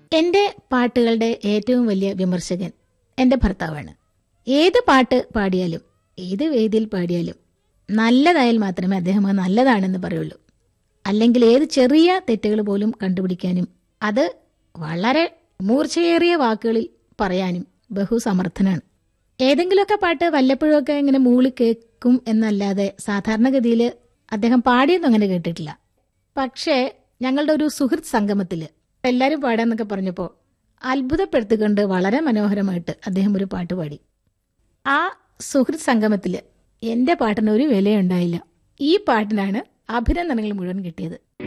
എന്റെ പാട്ടുകളുടെ ഏറ്റവും വലിയ വിമർശകൻ എന്റെ ഭർത്താവാണ് ഏത് പാട്ട് പാടിയാലും ഏത് വേദിയിൽ പാടിയാലും നല്ലതായാൽ മാത്രമേ അദ്ദേഹം അത് നല്ലതാണെന്ന് പറയുള്ളൂ അല്ലെങ്കിൽ ഏത് ചെറിയ തെറ്റുകൾ പോലും കണ്ടുപിടിക്കാനും അത് വളരെ മൂർച്ചയേറിയ വാക്കുകളിൽ പറയാനും ബഹുസമർത്ഥനാണ് ഏതെങ്കിലുമൊക്കെ പാട്ട് വല്ലപ്പോഴൊക്കെ ഇങ്ങനെ മൂളി കേൾക്കും എന്നല്ലാതെ സാധാരണഗതിയിൽ അദ്ദേഹം പാടിയൊന്നും അങ്ങനെ കേട്ടിട്ടില്ല പക്ഷേ ഞങ്ങളുടെ ഒരു സുഹൃത്ത് സംഗമത്തിൽ എല്ലാവരും പാടാന്നൊക്കെ പറഞ്ഞപ്പോൾ അത്ഭുതപ്പെടുത്തിക്കൊണ്ട് വളരെ മനോഹരമായിട്ട് അദ്ദേഹം ഒരു പാട്ട് പാടി ആ സുഹൃത്ത് സംഗമത്തിൽ എൻ്റെ പാട്ടിന് ഒരു വിലയുണ്ടായില്ല ഈ പാട്ടിനാണ് അഭിനന്ദനങ്ങൾ മുഴുവൻ കിട്ടിയത്